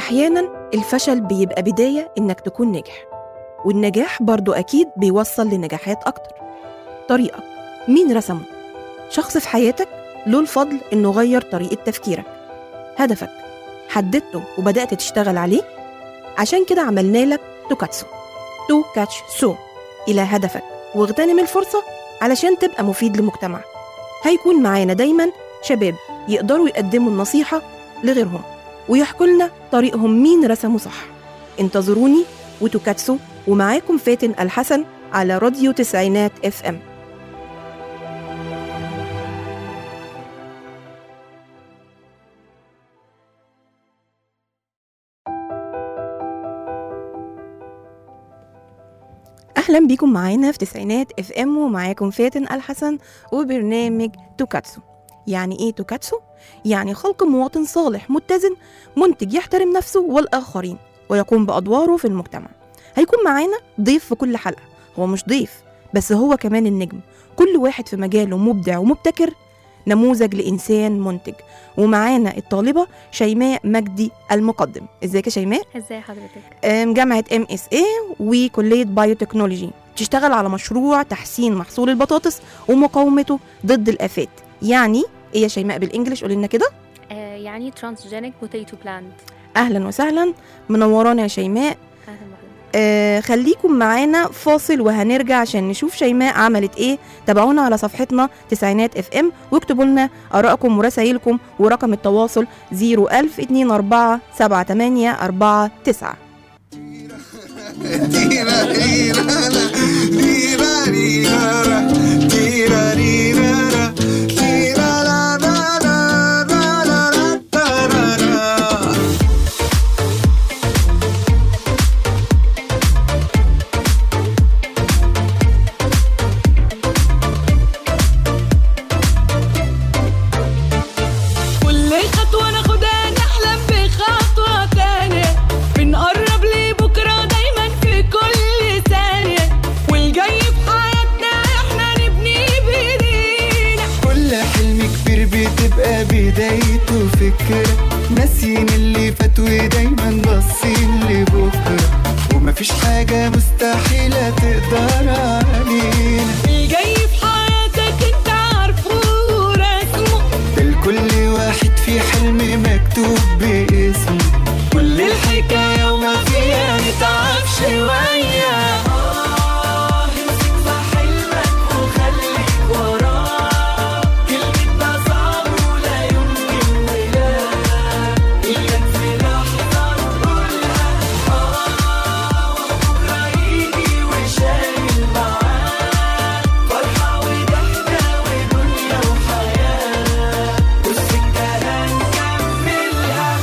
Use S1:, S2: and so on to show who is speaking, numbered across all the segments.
S1: أحيانا الفشل بيبقى بداية إنك تكون ناجح والنجاح برضو أكيد بيوصل لنجاحات أكتر طريقك مين رسمه؟ شخص في حياتك له الفضل إنه غير طريقة تفكيرك هدفك حددته وبدأت تشتغل عليه عشان كده عملنا لك توكاتسو تو كاتش سو إلى هدفك واغتنم الفرصة علشان تبقى مفيد للمجتمع هيكون معانا دايما شباب يقدروا يقدموا النصيحة لغيرهم ويحكوا لنا طريقهم مين رسمه صح انتظروني وتوكاتسو ومعاكم فاتن الحسن على راديو تسعينات اف ام اهلا بيكم معانا في تسعينات اف ام ومعاكم فاتن الحسن وبرنامج توكاتسو يعني ايه توكاتسو يعني خلق مواطن صالح متزن منتج يحترم نفسه والاخرين ويقوم بادواره في المجتمع هيكون معانا ضيف في كل حلقه هو مش ضيف بس هو كمان النجم كل واحد في مجاله مبدع ومبتكر نموذج لانسان منتج ومعانا الطالبه شيماء مجدي المقدم ازيك يا شيماء
S2: ازاي حضرتك
S1: أم، جامعة ام اس اي وكلية بايوتكنولوجي تشتغل على مشروع تحسين محصول البطاطس ومقاومته ضد الآفات يعني ايه يا شيماء بالانجلش قولي لنا كده
S2: آه يعني ترانسجينيك بوتيتو بلانت
S1: اهلا وسهلا منورانا يا شيماء
S2: اهلا بحضرتك
S1: آه خليكم معانا فاصل وهنرجع عشان نشوف شيماء عملت ايه تابعونا على صفحتنا تسعينات اف ام واكتبوا لنا ارائكم ورسائلكم ورقم التواصل 01024 7849
S3: كل خطوة ناخدها نحلم بخطوة تانية بنقرب لبكرة دايما في كل ثانية والجاي في حياتنا احنا نبني بايدينا
S4: كل حلم كبير بتبقى بدايته فكرة ناسيين اللي فات ودايما باصين لبكرة ومفيش حاجة مستحيلة تقدر علينا
S3: الجاي في حياتك انت عارفه ورسمه
S4: الكل واحد في حلم مكتوب باسمه كل الحكاية وما فيها نتعب شوية آه، امسك في حلمك وخليك وراه كلمتنا صعب ولا يمكن ولا إياك في لحظة نقولها آه وبكرة يجي وشايل معاه فرحة وضحكة ودنيا وحياة والسكة هنكملها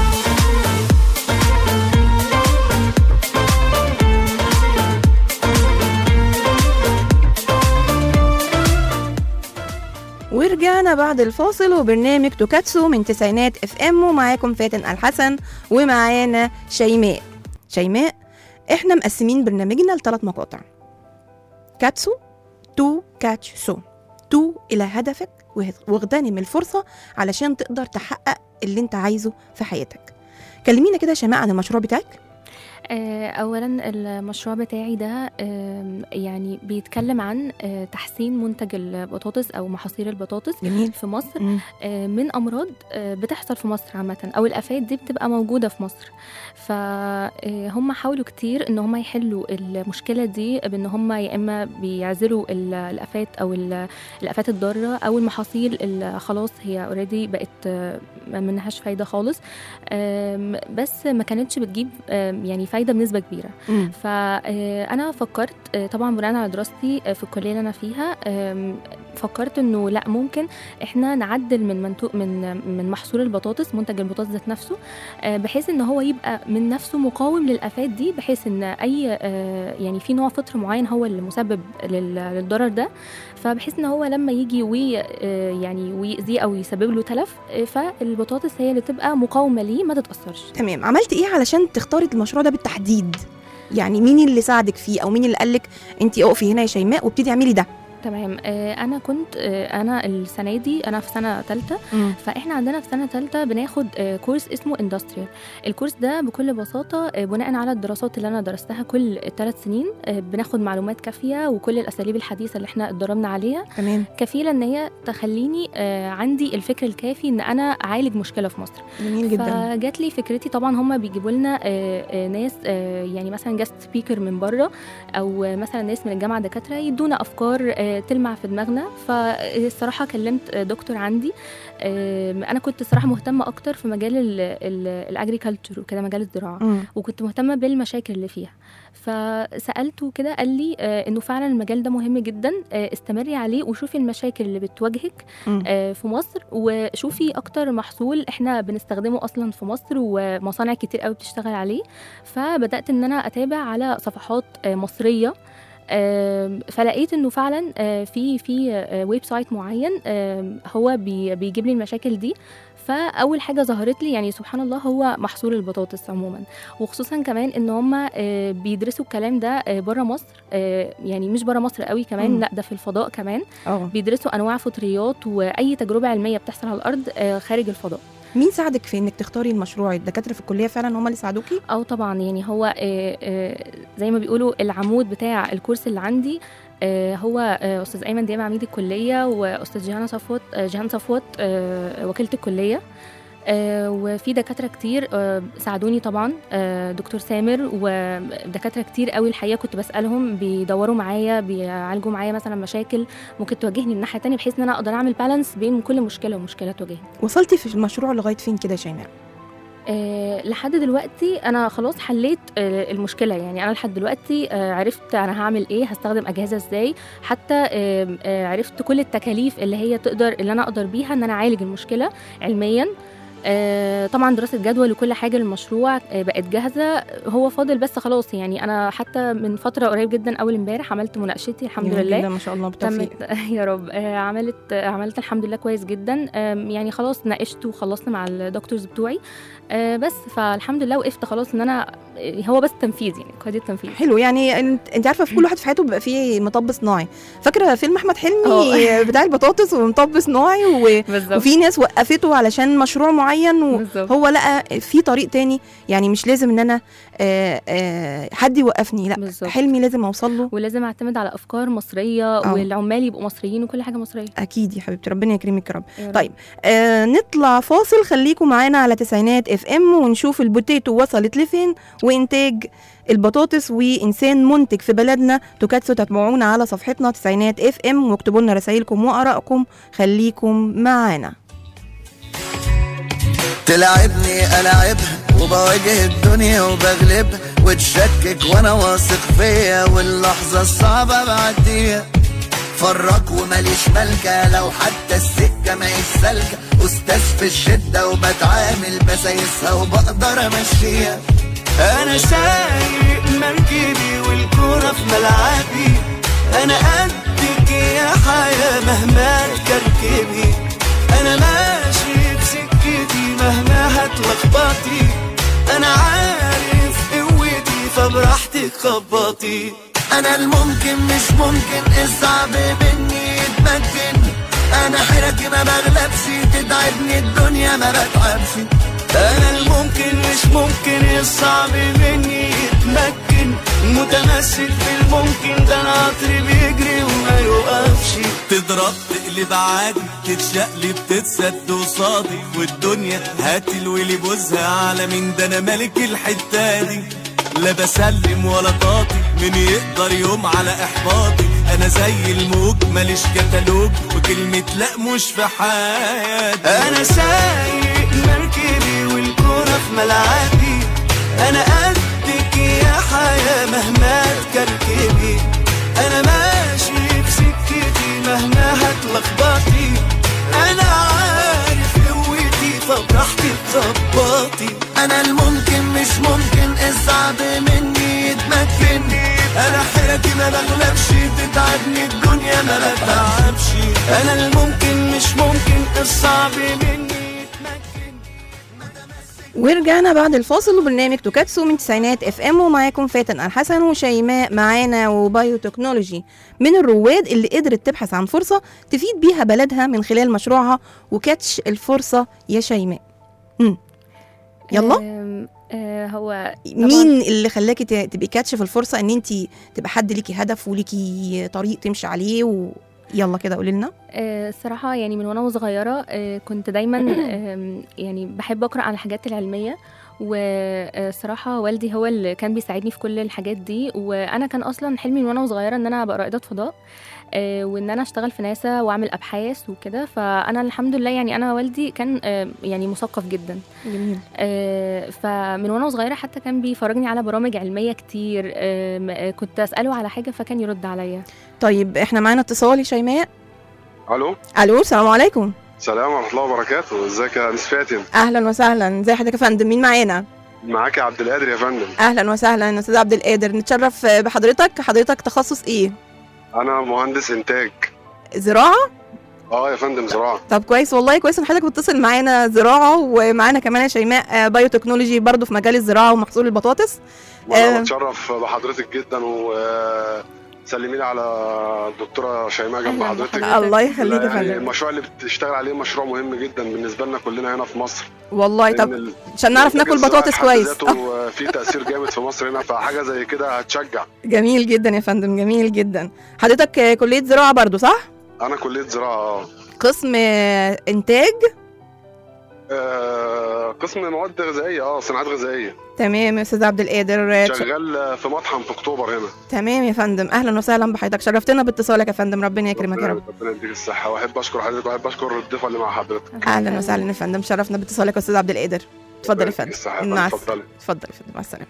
S1: ورجعنا بعد الفاصل وبرنامج توكاتسو من تسعينات اف ام ومعاكم فاتن الحسن ومعانا شيماء شيماء احنا مقسمين برنامجنا لثلاث مقاطع كاتسو تو كاتش سو تو الى هدفك وه- واغتنم الفرصه علشان تقدر تحقق اللي انت عايزه في حياتك كلمينا كده يا شيماء عن المشروع بتاعك
S2: آه اولا المشروع بتاعي ده آم، يعني بيتكلم عن آه تحسين منتج البطاطس او محاصيل البطاطس
S1: جميل
S2: في مصر آه، من امراض آه، بتحصل في مصر عامه او الافات دي بتبقى موجوده في مصر فهم حاولوا كتير ان هم يحلوا المشكله دي بان هم يا اما بيعزلوا ال- الافات او ال- الافات الضاره او المحاصيل اللي خلاص هي اوريدي بقت آه، ما منهاش فايده خالص آم، بس ما كانتش بتجيب آم، يعني فايده بنسبه كبيره
S1: مم.
S2: فانا فكرت آه، طبعا بناء على دراستي آه، في الكليه اللي انا فيها آم، فكرت انه لا ممكن احنا نعدل من منتو من من محصول البطاطس منتج البطاطس ذات نفسه آه، بحيث ان هو يبقى من نفسه مقاوم للافات دي بحيث ان اي آه، يعني في نوع فطر معين هو اللي مسبب لل- للضرر ده فبحيث ان هو لما يجي وي آه، يعني ويأذيه او يسبب له تلف آه، فالبطاطس هي اللي تبقى مقاومه ليه ما تتاثرش
S1: تمام عملت ايه علشان تختاري المشروع ده بالتحديد يعني مين اللي ساعدك فيه او مين اللي قالك انت اقفي هنا يا شيماء وابتدي اعملي ده
S2: تمام آه، انا كنت آه، انا السنه دي انا في سنه ثالثه
S1: مم.
S2: فاحنا عندنا في سنه ثالثه بناخد آه، كورس اسمه اندستريال الكورس ده بكل بساطه آه، بناء على الدراسات اللي انا درستها كل ثلاث سنين آه، بناخد معلومات كافيه وكل الاساليب الحديثه اللي احنا اتدربنا عليها
S1: تمام
S2: كفيله ان هي تخليني آه، عندي الفكر الكافي ان انا اعالج مشكله في مصر
S1: جميل جدا
S2: فجات لي فكرتي طبعا هم بيجيبوا لنا آه، آه، ناس آه، يعني مثلا جاست سبيكر من بره او آه، مثلا ناس من الجامعه دكاتره يدونا افكار آه، تلمع في دماغنا فالصراحه كلمت آه، دكتور عندي آه، انا كنت صراحه مهتمه اكتر في مجال الاجريكلتشر وكده مجال الزراعه
S1: مم.
S2: وكنت مهتمه بالمشاكل اللي فيها فسالته كده قال لي آه، انه فعلا المجال ده مهم جدا آه، استمري عليه وشوفي المشاكل اللي بتواجهك
S1: مم.
S2: آه، في مصر وشوفي اكتر محصول احنا بنستخدمه اصلا في مصر ومصانع كتير قوي بتشتغل عليه فبدات ان انا اتابع على صفحات آه، مصريه آم، فلقيت انه فعلا آه، في في آه، ويب سايت معين آم، هو بي- بيجيب لي المشاكل دي فاول حاجه ظهرت لي يعني سبحان الله هو محصول البطاطس عموما وخصوصا كمان ان هم بيدرسوا الكلام ده بره مصر آه، يعني مش بره مصر قوي كمان
S1: مم.
S2: لا ده في الفضاء كمان
S1: اه
S2: بيدرسوا انواع فطريات واي تجربه علميه بتحصل على الارض آه، خارج الفضاء
S1: مين ساعدك في انك تختاري المشروع الدكاتره في الكليه فعلا هم اللي ساعدوكي
S2: او طبعا يعني هو آه، آه، زي ما بيقولوا العمود بتاع الكورس اللي عندي آه، هو آه، استاذ ايمن دياب عميد الكليه واستاذ جيهان صفوت آه، جيهان صفوت آه، وكيله الكليه آه، وفي دكاتره كتير آه، ساعدوني طبعا آه، دكتور سامر ودكاتره كتير قوي الحقيقه كنت بسالهم بيدوروا معايا بيعالجوا معايا مثلا مشاكل ممكن تواجهني من ناحيه تانية بحيث ان انا اقدر اعمل بالانس بين كل مشكله ومشكله تواجهني
S1: وصلتي في المشروع لغايه فين كده يا شيماء
S2: أه لحد دلوقتي انا خلاص حليت أه المشكله يعني انا لحد دلوقتي أه عرفت انا هعمل ايه هستخدم اجهزه ازاي حتى أه أه عرفت كل التكاليف اللي هي تقدر اللي انا اقدر بيها ان انا اعالج المشكله علميا آه، طبعا دراسه جدوى لكل حاجه للمشروع آه، بقت جاهزه هو فاضل بس خلاص يعني انا حتى من فتره قريب جدا اول امبارح عملت مناقشتي الحمد
S1: جميل
S2: لله
S1: جدا ما شاء الله بالتوفيق
S2: تمت يا رب آه، عملت آه، عملت الحمد لله كويس جدا آم، يعني خلاص ناقشت وخلصت مع الدكتورز بتوعي آه، بس فالحمد لله وقفت خلاص ان انا آه، هو بس تنفيذ يعني قيادة تنفيذ
S1: حلو يعني انت, انت عارفه في كل واحد في حياته بيبقى فيه مطب صناعي فاكره فيلم احمد حلمي
S2: اه.
S1: بتاع البطاطس ومطب صناعي و...
S2: بالظبط
S1: وفي ناس وقفته علشان مشروع معين
S2: بالظبط
S1: وهو لقى في طريق تاني يعني مش لازم ان انا آه، آه، حد يوقفني لا
S2: بالظبط.
S1: حلمي لازم اوصل له
S2: ولازم اعتمد على افكار مصريه
S1: اه.
S2: والعمال يبقوا مصريين وكل حاجه مصريه
S1: اكيد يا حبيبتي ربنا يكرمك يا رب
S2: يا رب.
S1: طيب آه نطلع فاصل خليكم معانا على تسعينات اف ام ونشوف البوتيتو وصلت لفين وانتاج البطاطس وانسان منتج في بلدنا تكاتسو تتابعونا على صفحتنا تسعينات اف ام واكتبوا لنا رسائلكم وارائكم خليكم معانا
S4: تلعبني ألعبها وبواجه الدنيا وبغلبها وتشكك وانا واثق فيا واللحظة الصعبة بعديها فرق وماليش ملكة لو حتى السكة ما سالكة أستاذ في الشدة وبتعامل بسايسها وبقدر أمشيها أنا سايق مركبي والكورة في ملعبي أنا قدك يا حياة مهما تكركبي أنا ماشي بسكتي مهما هتلخبطي أنا عارف قوتي فبراحتك خبطي أنا الممكن مش ممكن الصعب مني يتمكن أنا حيرتي ما بغلبش تتعبني الدنيا ما بتعبش أنا الممكن مش ممكن الصعب مني يتمكن متمسك بالممكن ده أنا عطري بيجري وما يوقفش
S5: تضرب تقلب عادي تتشقلب تتسد قصادي والدنيا هات الولي بوزها على مين ده انا ملك الحته دي لا بسلم ولا طاطي مين يقدر يوم على احباطي انا زي الموج ماليش كتالوج وكلمه لا مش في حياتي
S4: انا سايق مركبي والكرة في ملعبي انا قدك يا حياة مهما تكركبي انا ماشي بسكتي مهما هتلخبطي انا عارف قوتي فبراحتي تظبطي انا الممكن مش ممكن الصعب مني يتمكن انا حيرتي ما بغلبش تتعبني الدنيا ما بتعبش انا الممكن مش ممكن الصعب مني يتمكن متمسك
S1: ورجعنا بعد الفاصل وبرنامج توكاتسو من تسعينات اف ام ومعاكم فاتن الحسن وشيماء معانا وبايو تكنولوجي من الرواد اللي قدرت تبحث عن فرصه تفيد بيها بلدها من خلال مشروعها وكاتش الفرصه يا شيماء مم. يلا
S2: آم، آه هو
S1: مين اللي خلاكي ت- تبقي كاتش في الفرصه ان انت تبقى حد ليكي هدف وليكي طريق تمشي عليه ويلا كده قولي لنا
S2: آه، الصراحة يعني من وأنا صغيرة آه، كنت دايما آم، يعني بحب أقرأ عن الحاجات العلمية والصراحة والدي هو اللي كان بيساعدني في كل الحاجات دي وأنا كان أصلا حلمي من وأنا صغيرة إن أنا أبقى رائدة فضاء آه، وإن أنا أشتغل في ناسا وأعمل أبحاث وكده فأنا الحمد لله يعني أنا والدي كان آه، يعني مثقف جدا
S1: جميل
S2: آه، فمن وانا صغيره حتى كان بيفرجني على برامج علميه كتير آه، م- آه، كنت اساله على حاجه فكان يرد عليا
S1: طيب احنا معانا اتصال يا شيماء
S6: الو
S1: الو السلام عليكم
S6: سلام ورحمه الله وبركاته ازيك يا انس فاتن
S1: اهلا وسهلا ازي حضرتك يا فندم مين معانا
S6: معاك يا عبد القادر يا فندم
S1: اهلا وسهلا استاذ عبد القادر نتشرف بحضرتك حضرتك تخصص ايه
S6: انا مهندس انتاج
S1: زراعه
S6: اه يا فندم زراعه
S1: طب كويس والله كويس ان حضرتك بتتصل معانا زراعه ومعانا كمان يا شيماء آه، بايو تكنولوجي برضو في مجال الزراعه ومحصول البطاطس
S6: وانا
S1: آه.
S6: بتشرف بحضرتك جدا وسلمي لي على الدكتوره شيماء جنب
S2: أهلاً
S6: حضرتك
S2: بحضرتك.
S1: الله يخليك يا
S6: يعني
S1: فندم
S6: المشروع اللي بتشتغل عليه مشروع مهم جدا بالنسبه لنا كلنا هنا في مصر
S1: والله
S6: لأن
S1: طب
S6: ال-
S1: عشان نعرف
S6: الإنتاج
S1: ناكل
S6: الزراعي
S1: بطاطس
S6: في حد
S1: كويس
S6: ذاته في تاثير جامد في مصر هنا فحاجه زي كده هتشجع
S1: جميل جدا يا فندم جميل جدا حضرتك آه، كليه زراعه برضو صح
S6: انا كليه زراعه اه
S1: قسم آه، انتاج
S6: آه، قسم مواد غذائيه اه صناعات غذائيه
S1: تمام يا استاذ عبد القادر آه، تش-
S6: شغال في مطحن في اكتوبر هنا
S1: تمام يا فندم اهلا وسهلا بحضرتك شرفتنا باتصالك يا فندم ربنا يكرمك يا
S6: ربنا
S1: رب
S6: ربنا يديك الصحه واحب اشكر حضرتك واحب اشكر الضيفه اللي مع حضرتك
S1: اهلا وسهلا يا فندم شرفنا باتصالك يا استاذ عبد القادر اتفضل يا
S6: ربنا يديك
S1: فندم
S6: الصحة يا
S1: مع
S6: فندم،
S1: السلامه
S6: اتفضلي
S1: اتفضل يا فندم مع السلامه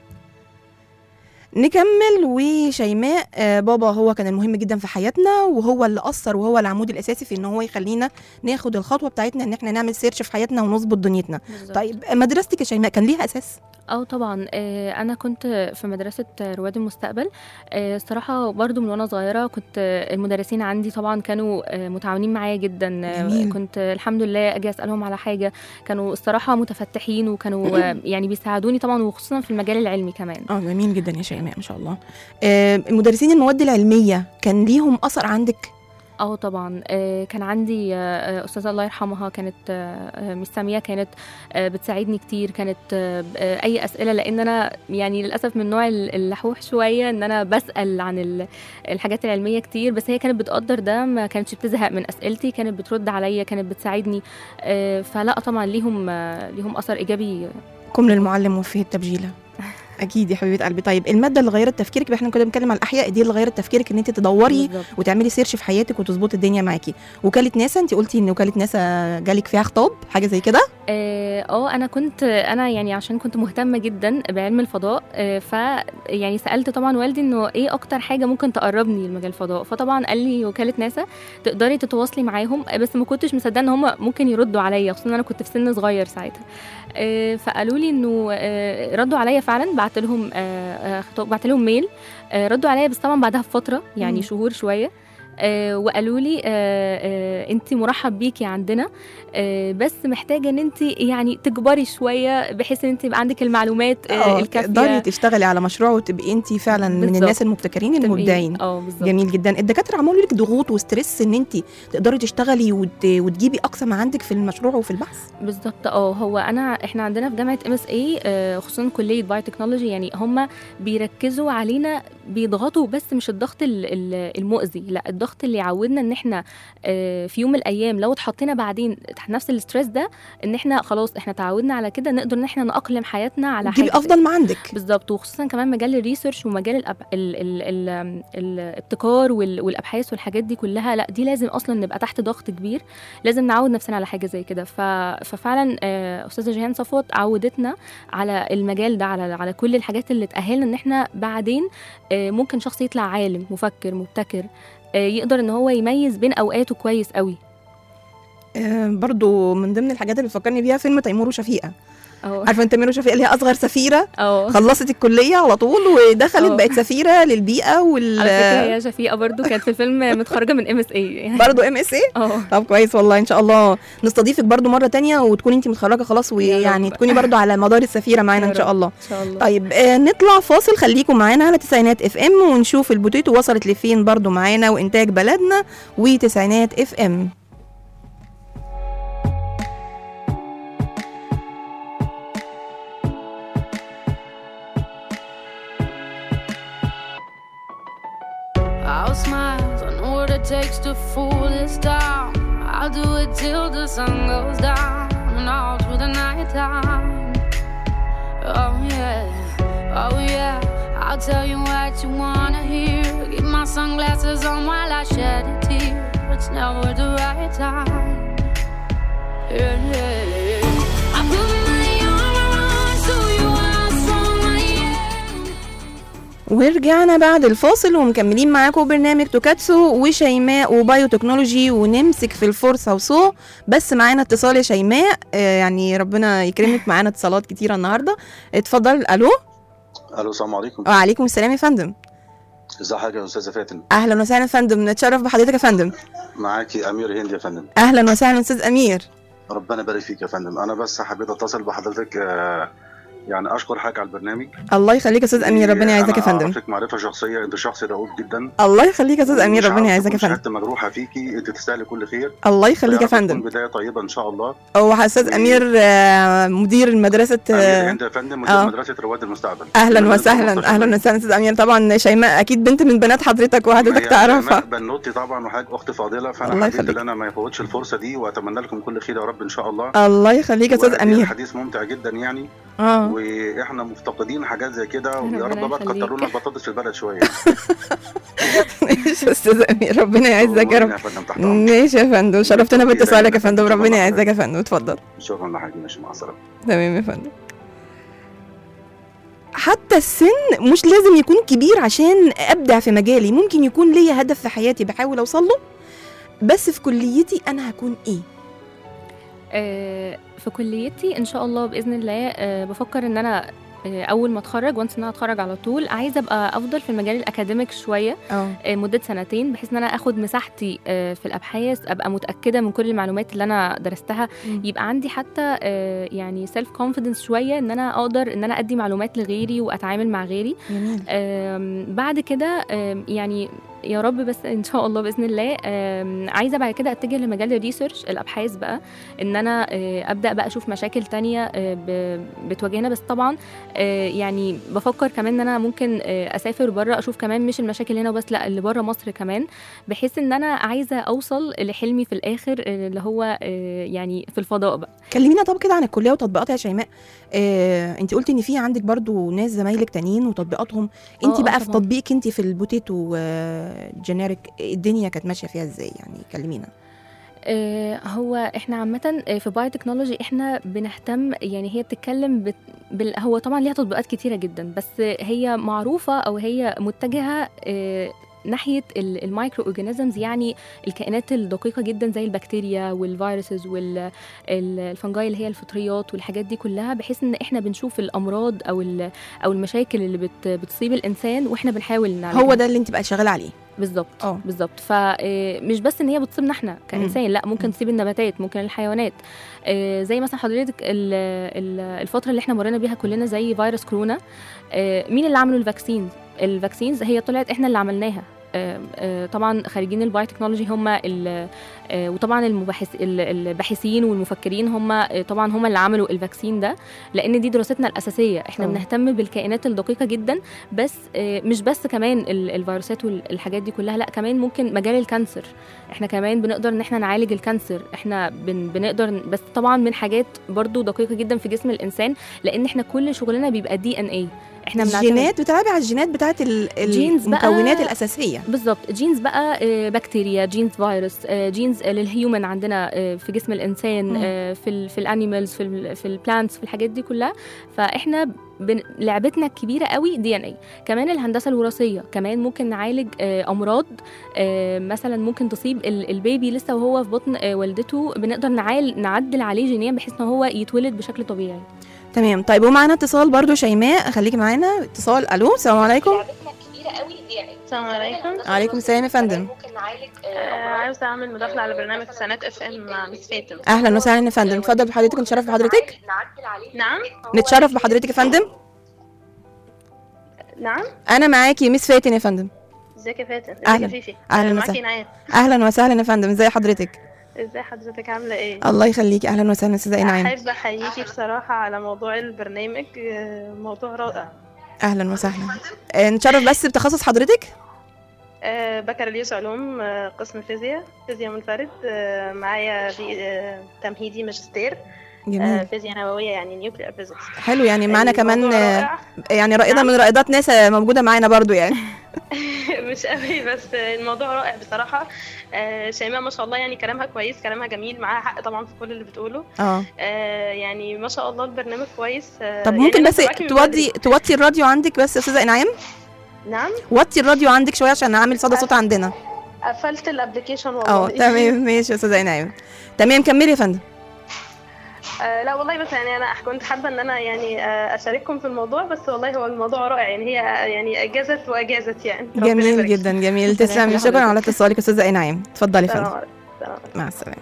S1: نكمل وشيماء آه، بابا هو كان المهم جدا في حياتنا وهو اللي اثر وهو العمود الاساسي في ان هو يخلينا ناخد الخطوه بتاعتنا ان احنا نعمل سيرش في حياتنا ونظبط دنيتنا
S2: بالظبط.
S1: طيب مدرستك يا شيماء كان ليها اساس
S2: اه طبعا آه، انا كنت في مدرسه رواد المستقبل آه، الصراحه برضو من وانا صغيره كنت آه، المدرسين عندي طبعا كانوا آه، متعاونين معايا جدا آه،
S1: جميل.
S2: كنت آه، الحمد لله اجي اسالهم على حاجه كانوا الصراحه متفتحين وكانوا آه، يعني بيساعدوني طبعا وخصوصا في المجال العلمي كمان
S1: اه جميل جدا يا شيماء ما شاء الله آه، المدرسين المواد العلميه كان ليهم اثر عندك
S2: اه طبعا آه، كان عندي آه، آه، استاذه الله يرحمها كانت آه، آه، مس ساميه كانت آه، بتساعدني كتير كانت آه، آه، اي اسئله لان انا يعني للاسف من نوع ال- اللحوح شويه ان انا بسال عن ال- الحاجات العلميه كتير بس هي كانت بتقدر ده ما كانتش بتزهق من اسئلتي كانت بترد عليا كانت بتساعدني آه، فلا طبعا ليهم آه، ليهم اثر ايجابي
S1: كم للمعلم وفيه التبجيله اكيد يا حبيبه قلبي طيب الماده اللي غيرت تفكيرك احنا كنا بنتكلم على الاحياء دي اللي غيرت تفكيرك ان انت تدوري
S2: بالظبط.
S1: وتعملي سيرش في حياتك وتظبطي الدنيا معاكي وكاله ناسا انت قلتي ان وكاله ناسا جالك فيها خطاب حاجه زي كده
S2: اه آه، انا كنت انا يعني عشان كنت مهتمه جدا بعلم الفضاء آه، ف يعني سالت طبعا والدي انه ايه اكتر حاجه ممكن تقربني لمجال الفضاء فطبعا قال لي وكاله ناسا تقدري تتواصلي معاهم آه، بس ما كنتش مصدقه ان هم ممكن يردوا عليا خصوصا إن انا كنت في سن صغير ساعتها آه، فقالوا لي انه آه، ردوا عليا فعلا بعت لهم آه، آه، خطاب بعت لهم ميل آه، ردوا عليا بس طبعا بعدها بفتره يعني
S1: مم.
S2: شهور شويه آه، وقالوا لي انت مرحب بيكي عندنا آه، بس محتاجه ان انت يعني تكبري شويه بحيث ان انت يبقى عندك المعلومات آه،
S1: تقدري
S2: الكافيه
S1: تشتغلي على مشروع وتبقي انت فعلا من
S2: بالظبط.
S1: الناس المبتكرين
S2: تبقي-
S1: المبدعين
S2: اه بالظبط
S1: جميل جدا الدكاتره عملوا لك ضغوط وستريس ان انت تقدري تشتغلي وت... وتجيبي اقصى ما عندك في المشروع وفي البحث
S2: بالظبط اه هو انا احنا عندنا في جامعه ام اس اي خصوصا كليه بايو تكنولوجي يعني هم بيركزوا علينا بيضغطوا بس مش الضغط ال- ال- المؤذي لا الضغط اللي يعودنا ان احنا آه، في يوم من الايام لو اتحطينا بعدين تحت نفس الاسترس ده ان احنا خلاص احنا تعودنا على كده نقدر ان احنا نأقلم حياتنا على
S1: تجيبي
S2: حاجه زي
S1: افضل ما عندك
S2: بالظبط وخصوصا كمان مجال الريسيرش ومجال الأب... ال... ال... ال... الابتكار وال... والابحاث والحاجات دي كلها لا دي لازم اصلا نبقى تحت ضغط كبير لازم نعود نفسنا على حاجه زي كده ف... ففعلا آه، استاذه جيهان صفوت عودتنا على المجال ده على على كل الحاجات اللي تاهلنا ان احنا بعدين آه، ممكن شخص يطلع عالم مفكر مبتكر آه، يقدر ان هو يميز بين اوقاته كويس قوي
S1: آه برضو من ضمن الحاجات اللي بتفكرني بيها فيلم تيمور وشفيقه
S2: اه
S1: عارفه انت تامر وشفيقه اللي هي اصغر سفيره
S2: اه
S1: خلصت الكليه على طول ودخلت
S2: اه.
S1: بقت سفيره للبيئه وال
S2: على فكره هي شفيقه برضو كانت في الفيلم متخرجه من ام اس اي
S1: برضه ام اس اي
S2: اه
S1: طب كويس والله ان شاء الله نستضيفك برضو مره تانية وتكوني انت متخرجه خلاص ويعني
S2: رب.
S1: تكوني برضو على مدار السفيره معانا
S2: يا
S1: ان شاء
S2: رب.
S1: الله
S2: ان شاء الله
S1: طيب آه نطلع فاصل خليكم معانا على تسعينات اف ام ونشوف البوتيتو وصلت لفين برضو معانا وانتاج بلدنا وتسعينات اف ام
S3: I'll smile, I know what it takes to fool this town. I'll do it till the sun goes down and all through the night time. Oh yeah, oh yeah. I'll tell you what you wanna hear. Keep my sunglasses on while I shed a tear. It's never the right time. Yeah, yeah, yeah. I put my armor on so you are so my yeah.
S1: ورجعنا بعد الفاصل ومكملين معاكم برنامج توكاتسو وشيماء وبايو تكنولوجي ونمسك في الفرصه وصو بس معانا اتصال يا شيماء آه يعني ربنا يكرمك معانا اتصالات كتيره النهارده اتفضل الو
S7: الو السلام عليكم
S1: وعليكم السلام يا فندم
S7: ازي حضرتك يا استاذه فاتن
S1: اهلا وسهلا يا فندم نتشرف بحضرتك يا فندم
S7: معاكي امير هند يا فندم
S1: اهلا وسهلا استاذ امير
S7: ربنا يبارك فيك يا فندم انا بس حبيت اتصل بحضرتك آه، يعني اشكر حضرتك على البرنامج
S1: الله يخليك يا استاذ امير ربنا يعزك يا
S7: أنا
S1: فندم
S7: اعرفك معرفه شخصيه انت شخص رؤوف جدا
S1: الله يخليك يا استاذ امير
S7: ومش
S1: ربنا
S7: عارف
S1: يعزك يا
S7: تكون
S1: فندم
S7: شهادة مجروحه فيكي انت تستاهلي كل خير
S1: الله يخليك يا
S7: ويا رب
S1: فندم
S7: تكون بدايه طيبه ان شاء الله
S1: هو استاذ امير آه، مدير مدرسه
S7: امير
S1: آه،
S7: هند يا فندم
S1: آه.
S7: مدير مدرسه رواد المستقبل
S1: اهلا
S7: من
S1: وسهلا
S7: 15
S1: اهلا
S7: سنة.
S1: وسهلا استاذ امير طبعا شيماء اكيد بنت من بنات حضرتك وحضرتك
S7: هي
S1: تعرفها
S7: شيماء بنوتي طبعا وحاجه اخت فاضله
S1: الله
S7: فانا حبيت
S1: يخليك.
S7: ان انا ما يفوتش الفرصه دي واتمنى لكم كل خير يا رب ان شاء الله
S1: الله يخليك يا استاذ
S7: وأكيد
S1: امير
S7: الحديث ممتع جدا يعني
S1: اه
S7: واحنا مفتقدين حاجات زي كده ويا
S2: ربنا
S7: رب بقى
S2: يخليك.
S7: تكتروا لنا البطاطس في البلد شويه
S1: ماشي يا استاذ امير ربنا يعزك يا
S7: أمورنا
S1: رب
S7: يا فندم تحت أمرك.
S1: ماشي يا فندم شرفتنا
S7: بالتوفيق
S1: باتصالك يا
S7: دايماً
S1: فندم
S7: إن شاء الله
S1: ربنا
S7: مع
S1: يعزك يا فندم اتفضل
S7: شكرا لحضرتك ماشي مع السلامه
S1: تمام يا فندم حتى السن مش لازم يكون كبير عشان ابدع في مجالي ممكن يكون ليا هدف في حياتي بحاول اوصل له بس في كليتي انا هكون ايه
S2: آه، في كليتي ان شاء الله باذن الله آه، بفكر ان انا آه، اول ما اتخرج وانس ان انا اتخرج على طول عايزه ابقى افضل في المجال الاكاديميك شويه
S1: اه
S2: آه، مده سنتين بحيث ان انا اخد مساحتي آه، في الابحاث ابقى متاكده من كل المعلومات اللي انا درستها يبقى عندي حتى آه، يعني سيلف كونفيدنس شويه ان انا اقدر ان انا ادي معلومات لغيري واتعامل مع غيري
S1: جميل
S2: آم، بعد كده آم، يعني يا رب بس ان شاء الله باذن الله آم، عايزه بعد كده اتجه لمجال الريسيرش الابحاث بقى ان انا آه، ابدا بقى اشوف مشاكل تانية آه، ب- بتواجهنا بس طبعا آه، يعني بفكر كمان ان انا ممكن آه، اسافر بره اشوف كمان مش المشاكل هنا وبس لا اللي بره مصر كمان بحيث ان انا عايزه اوصل لحلمي في الاخر آه، اللي هو آه، يعني في الفضاء بقى
S1: كلمينا طب كده عن الكليه وتطبيقاتها يا شيماء آه، انت قلتي ان في عندك برضو ناس زمايلك تانيين وتطبيقاتهم انت
S2: آه،
S1: بقى
S2: آه،
S1: في
S2: طبعاً.
S1: تطبيقك انت في البوتيتو آه، جينيريك الدنيا كانت ماشيه فيها ازاي يعني كلمينا
S2: آه، هو احنا عامة آه، في بايو تكنولوجي احنا بنهتم يعني هي بتتكلم بت... بال... هو طبعا ليها تطبيقات كتيرة جدا بس هي معروفة او هي متجهة آه، ناحية ال- المايكرو اورجانيزمز يعني الكائنات الدقيقة جدا زي البكتيريا والفيروسز والفنجاي اللي هي الفطريات والحاجات دي كلها بحيث ان احنا بنشوف الامراض او ال- او المشاكل اللي بت... بتصيب الانسان واحنا بنحاول نعالجها
S1: هو ده اللي انت بقى شغاله عليه
S2: بالظبط
S1: اه.
S2: بالظبط فمش بس ان هي بتصيبنا احنا كانسان لا ممكن تصيب النباتات ممكن الحيوانات آه، زي مثلا حضرتك ال- ال- الفتره اللي احنا مرينا بيها كلنا زي فيروس كورونا آه، مين اللي عملوا الفاكسينز الفاكسينز هي طلعت احنا اللي عملناها آه، آه، طبعا خريجين البايو تكنولوجي هم ال- آه، وطبعا المباحث ال- الباحثين والمفكرين هم آه، طبعا هم اللي عملوا الفاكسين ده لان دي دراستنا الاساسيه احنا
S1: اه.
S2: بنهتم بالكائنات الدقيقه جدا بس آه، مش بس كمان ال- الفيروسات والحاجات دي كلها لا كمان ممكن مجال الكانسر احنا كمان بنقدر ان احنا نعالج الكانسر احنا بن بنقدر بس طبعا من حاجات برضو دقيقه جدا في جسم الانسان لان احنا كل شغلنا بيبقى دي ان اي احنا بنعتمد-
S1: الجينات بتلعبي على الجينات بتاعت ال-
S2: جينز بقى-
S1: المكونات الاساسيه
S2: بالظبط جينز بقى آه، بكتيريا جينز فيروس آه، جينز آه، للهيومن عندنا آه، في جسم الانسان
S1: مم.
S2: آه، في ال في الانيمالز في ال في البلانتس في الحاجات دي كلها فاحنا بن... لعبتنا الكبيره قوي دي ان اي كمان الهندسه الوراثيه كمان ممكن نعالج آه، امراض آه، مثلا ممكن تصيب ال- البيبي لسه وهو في بطن آه، والدته بنقدر نعال... نعدل عليه جينيا بحيث ان هو يتولد بشكل طبيعي
S1: تمام طيب ومعانا اتصال برضو شيماء خليكي معانا اتصال الو السلام عليكم
S8: السلام عليكم
S1: عليكم السلام يا فندم
S8: آه، عاوزة أعمل مداخلة على برنامج سنة اف ام مع مس فاتن
S1: اهلا وسهلا يا فندم اتفضل بحضرتك نتشرف بحضرتك
S8: نعم
S1: نتشرف بحضرتك يا فندم
S8: نعم
S1: انا معاكي ميس فاتن يا فندم
S8: ازيك يا فاتن ازيك
S1: أهلا.
S8: يا فيفي
S1: أهلا
S8: آه، معاكي
S1: وسهلا.
S8: نعام
S1: اهلا وسهلا يا فندم ازي حضرتك
S8: ازي حضرتك عاملة ايه
S1: الله يخليكي اهلا وسهلا استاذه نعيم
S8: أحب أحييكي بصراحة على موضوع البرنامج آه، موضوع رائع
S1: اهلا وسهلا آه، نتشرف بس بتخصص حضرتك
S8: آه، بكالوريوس علوم آه، قسم فيزياء فيزياء منفرد آه، معايا في آه، تمهيدي ماجستير آه،
S1: جميل
S8: فيزياء نووية يعني نيوكلير فيزيكس
S1: حلو يعني معانا كمان
S8: الموضوع
S1: آه،
S8: رائع.
S1: يعني رائده
S8: نعم.
S1: من رائدات ناسا موجوده معانا برضو يعني
S8: مش قوي بس الموضوع رائع بصراحة آه، شيماء ما شاء الله يعني كلامها كويس كلامها جميل معاها حق طبعا في كل اللي بتقوله
S1: اه
S8: آه، يعني ما شاء الله البرنامج كويس آه،
S1: طب
S8: يعني
S1: ممكن
S8: أنا
S1: بس
S8: سامعاكي من
S1: توطي
S8: بدري.
S1: توطي الراديو عندك بس يا استاذه انعام
S8: نعم
S1: وطي الراديو عندك شويه عشان نعمل صدى صوت عندنا
S8: قفلت الابلكيشن والله
S1: اه تمام ماشي يا استاذه انعام تمام كملي يا فندم
S8: آه، لا والله بس يعني انا كنت حابه ان انا يعني آه، اشارككم في الموضوع بس والله هو الموضوع رائع يعني هي آه، يعني اجازت واجازت يعني ربنا
S1: جميل
S8: يبارك.
S1: جدا جميل
S2: سلام
S1: تسلمي
S2: لحضرتك.
S1: شكرا على اتصالك يا استاذه انعام اتفضلي يا
S8: السلام
S1: فندم
S8: عليكم. السلام عليكم.
S1: مع السلامه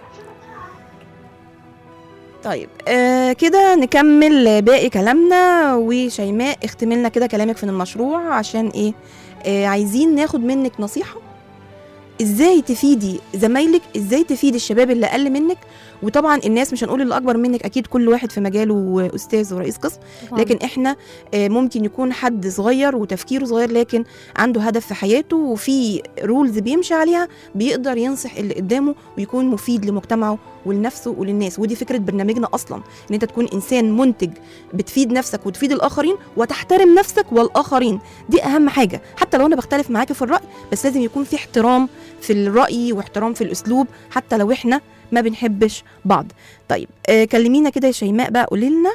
S1: طيب آه كده نكمل باقي كلامنا وشيماء اختملنا كده كلامك في المشروع عشان ايه آه عايزين ناخد منك نصيحة ازاي تفيدي زمايلك ازاي تفيدي الشباب اللي اقل منك وطبعا الناس مش هنقول اللي اكبر منك اكيد كل واحد في مجاله استاذ ورئيس قسم
S2: طبعاً.
S1: لكن احنا آه، ممكن يكون حد صغير وتفكيره صغير لكن عنده هدف في حياته وفي رولز بيمشي عليها بيقدر ينصح اللي قدامه ويكون مفيد لمجتمعه ولنفسه وللناس ودي فكره برنامجنا اصلا ان انت تكون انسان منتج بتفيد نفسك وتفيد الاخرين وتحترم نفسك والاخرين دي اهم حاجه حتى لو انا بختلف معاكي في الراي بس لازم يكون في احترام في الراي واحترام في الاسلوب حتى لو احنا ما بنحبش بعض طيب آه كلمينا كده يا شيماء بقى قولي لنا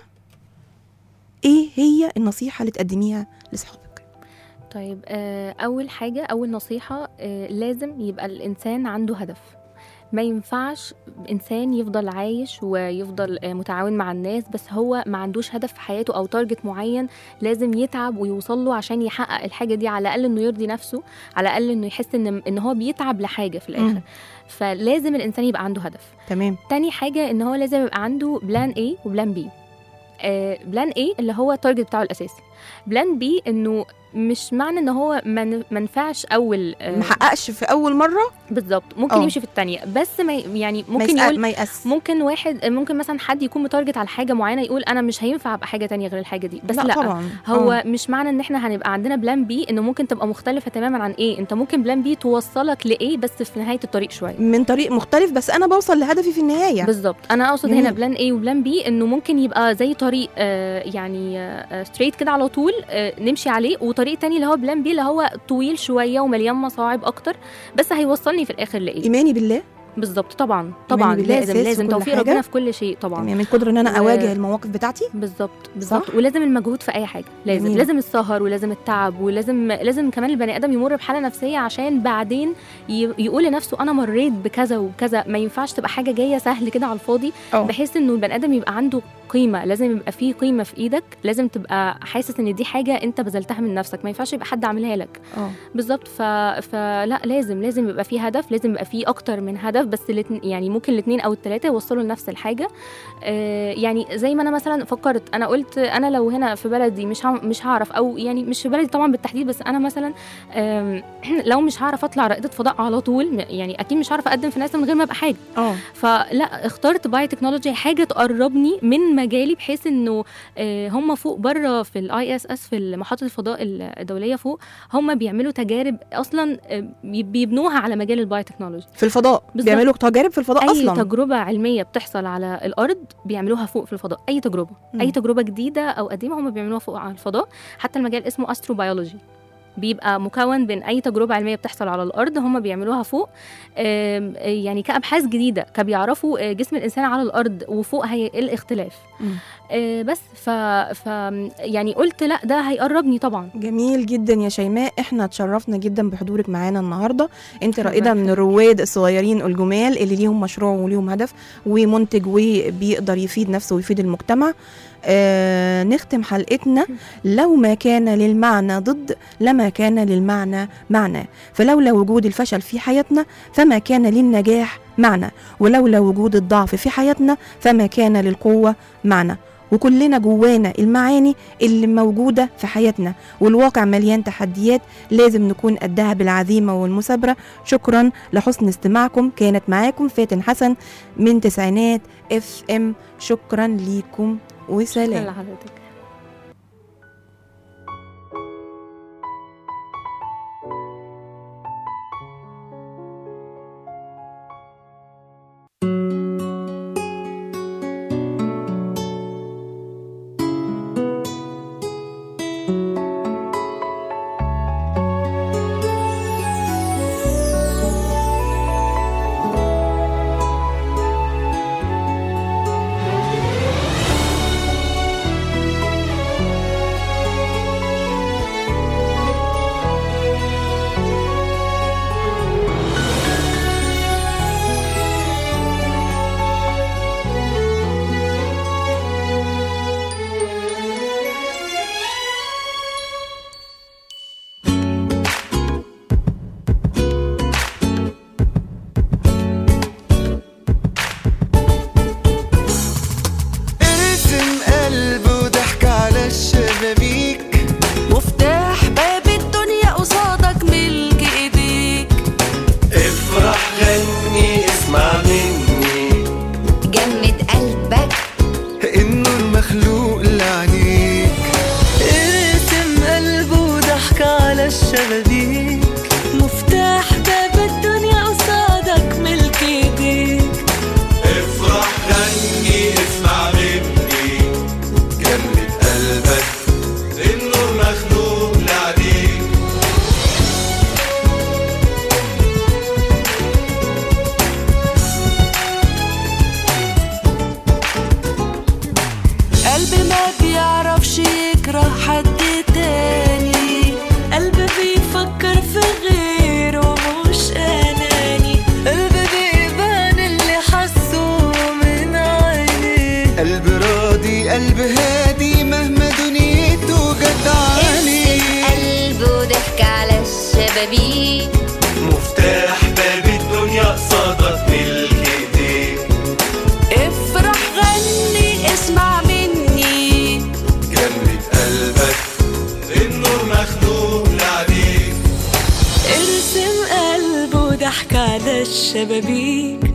S1: ايه هي النصيحه اللي تقدميها لاصحابك
S2: طيب آه، أول حاجة أول نصيحة آه، لازم يبقى الإنسان عنده هدف ما ينفعش إنسان يفضل عايش ويفضل آه، متعاون مع الناس بس هو ما عندوش هدف في حياته أو تارجت معين لازم يتعب ويوصل له عشان يحقق الحاجة دي على الأقل إنه يرضي نفسه على الأقل إنه يحس إن إن هو بيتعب لحاجة في الآخر
S1: مم.
S2: فلازم الإنسان يبقى عنده هدف
S1: تمام
S2: تاني حاجة ان هو لازم يبقى عنده بلان A وبلان B آه بلان A اللي هو التارجت بتاعه الاساسي بلان B انه مش معنى ان هو ما ن- ما نفعش اول آه
S1: محققش في اول مره
S2: بالظبط ممكن
S1: آه.
S2: يمشي في الثانيه بس ما ي- يعني
S1: ما
S2: ممكن
S1: يسأل
S2: يقول
S1: ما يأس
S2: ممكن واحد ممكن مثلا حد يكون متارجت على حاجه معينه يقول انا مش هينفع ابقى حاجه تانية غير الحاجه دي بس لا,
S1: لا طبعا
S2: هو
S1: آه.
S2: مش معنى ان احنا هنبقى عندنا بلان بي انه ممكن تبقى مختلفه تماما عن ايه انت ممكن بلان بي توصلك لايه بس في نهايه الطريق شويه
S1: من طريق مختلف بس انا بوصل لهدفي في النهايه
S2: بالظبط انا اقصد
S1: جميل.
S2: هنا بلان اي وبلان بي انه ممكن يبقى زي طريق آه يعني ستريت كده على طول آه نمشي عليه وطريق تاني اللي هو بلان بي اللي هو طويل شويه ومليان مصاعب اكتر بس هيوصلني في الاخر لايه
S1: ايماني بالله
S2: بالظبط طبعا طبعا
S1: بالله
S2: لازم
S1: أساس في
S2: لازم
S1: كل
S2: توفيق
S1: حاجة.
S2: ربنا في كل شيء طبعا
S1: تمام من قدر ان انا
S2: و-
S1: اواجه المواقف بتاعتي
S2: بالظبط بالظبط
S1: صح؟
S2: ولازم المجهود في اي حاجه لازم
S1: جميل.
S2: لازم السهر ولازم التعب ولازم لازم كمان البني ادم يمر بحاله نفسيه عشان بعدين ي- يقول لنفسه انا مريت بكذا وكذا ما ينفعش تبقى حاجه جايه سهل كده على الفاضي
S1: أه.
S2: بحيث انه البني ادم يبقى عنده قيمه لازم يبقى فيه قيمه في ايدك لازم تبقى حاسس ان دي حاجه انت بذلتها من نفسك ما ينفعش يبقى حد عاملها لك
S1: اه
S2: بالظبط ف... فلا لازم لازم يبقى فيه هدف لازم يبقى فيه اكتر من هدف بس الاتن... يعني ممكن الاثنين او الثلاثه يوصلوا لنفس الحاجه آه يعني زي ما انا مثلا فكرت انا قلت انا لو هنا في بلدي مش ه... مش هعرف او يعني مش في بلدي طبعا بالتحديد بس انا مثلا آم، لو مش هعرف اطلع رائده فضاء على طول م- يعني اكيد مش هعرف اقدم في ناسا من غير ما ابقى حاجه
S1: اه
S2: فلا اخترت باي تكنولوجي حاجه تقربني من مجالي بحيث انه آه، هم فوق بره في الاي اس اس في محطه الفضاء الدوليه فوق هم بيعملوا تجارب اصلا آه، بيبنوها على مجال الباي تكنولوجي
S1: في الفضاء
S2: بالظبط.
S1: بيعملوا تجارب في الفضاء
S2: اي
S1: اصلا
S2: تجربه علميه بتحصل على الارض بيعملوها فوق في الفضاء اي تجربه
S1: مم.
S2: اي تجربه جديده او قديمه هم بيعملوها فوق على الفضاء حتى المجال اسمه استروبيولوجي بيبقى مكون بين اي تجربه علميه بتحصل على الارض هم بيعملوها فوق آم، آه، يعني كابحاث جديده كبيعرفوا آه، جسم الانسان على الارض وفوق هي إيه الاختلاف
S1: مم.
S2: آه، بس ف... ف يعني قلت لا ده هيقربني طبعا
S1: جميل جدا يا شيماء احنا اتشرفنا جدا بحضورك معانا النهارده انت
S2: الله
S1: رائده من
S2: يخليك.
S1: الرواد الصغيرين الجمال اللي ليهم مشروع وليهم هدف ومنتج وبيقدر يفيد نفسه ويفيد المجتمع آه نختم حلقتنا لو ما كان للمعنى ضد لما كان للمعنى معنى فلولا وجود الفشل في حياتنا فما كان للنجاح معنى ولولا وجود الضعف في حياتنا فما كان للقوة معنى وكلنا جوانا المعاني اللي موجودة في حياتنا والواقع مليان تحديات لازم نكون قدها بالعزيمة والمثابرة شكرا لحسن استماعكم كانت معاكم فاتن حسن من تسعينات اف ام شكرا ليكم وسلام
S2: شكرا لحضرتك
S4: ارسم قلب وضحك على الشبابيك
S3: مفتاح باب الدنيا قصادك ملك ايديك
S4: افرح غني اسمع مني
S9: جمد قلبك
S4: انه المخلوق لعنيك ارسم قلب وضحك على الشبابيك
S3: مفتاح باب الدنيا قصادك ملك ايديك
S4: افرح غني اسمع مني جمد قلبك انه المخلوق لعنيك
S3: قلب ما بيعرفش يكره حد تاني قلب بيفكر في غيره مش اناني قلب بيبان اللي حسه من عينيه
S4: قلب راضي قلب هادي مهما دنيته جدعاني
S9: ارسم قلب وضحك على الشبابيك
S4: مفتاح باب الدنيا قصادك ملك ايديك
S3: افرح غني اسمع مني
S4: جمد قلبك النور مخلوق لعنيك
S3: ارسم قلب وضحك على الشبابيك